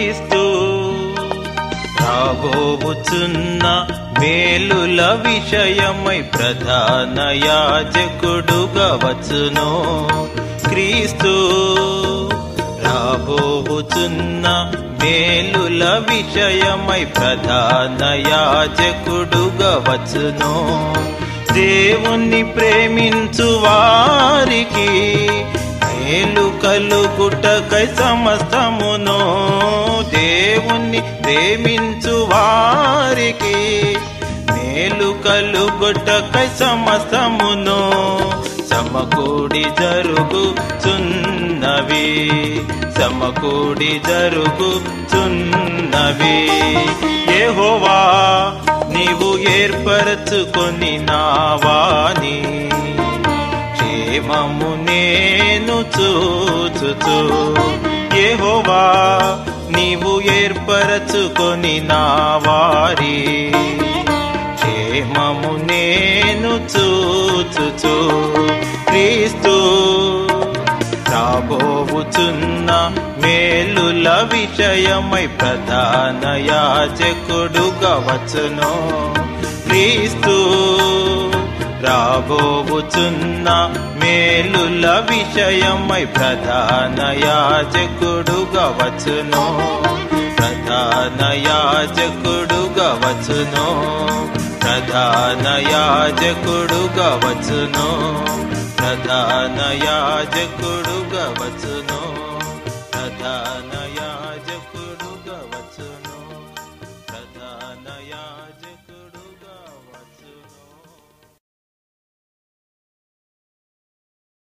క్రీస్తు రాబోవుచున్న మేలుల విషయమై ప్రధాన యాజకుడుగా వచ్చును క్రీస్తు రాబోవుచున్న మేలుల విషయమై ప్రధాన యాజకుడుగా వచ్చును దేవుణ్ణి ప్రేమించు వారికి మేలు కలుగుటకై సమస్తమును దేవుణ్ణి ప్రేమించు వారికి మేలు కలుగుటకై సమస్తమును సమకూడి జరుగుచున్నవి సమకూడి జరుగుచున్నవి యెహోవా నీవు ఏర్పరచుకొని నావాని క్షేమము నేను చూచుచు యెహోవా నీవు ఏర్పరచుకొని నా వారి క్షేమము నేను చూచుచు క్రీస్తు రాబోవుచున్న మేలుల విషయమై ప్రధాన యాజకుడుగా వచ్చును క్రీస్తు రాబోవుచున్న మేలుల విషయమై ప్రధాన యాజకుడుగా వచ్చును ప్రధాన యాజకుడుగా వచ్చును ప్రధాన యాజకుడుగా వచ్చును ప్రధాన యాజకుడుగా వచ్చును ప్రధాన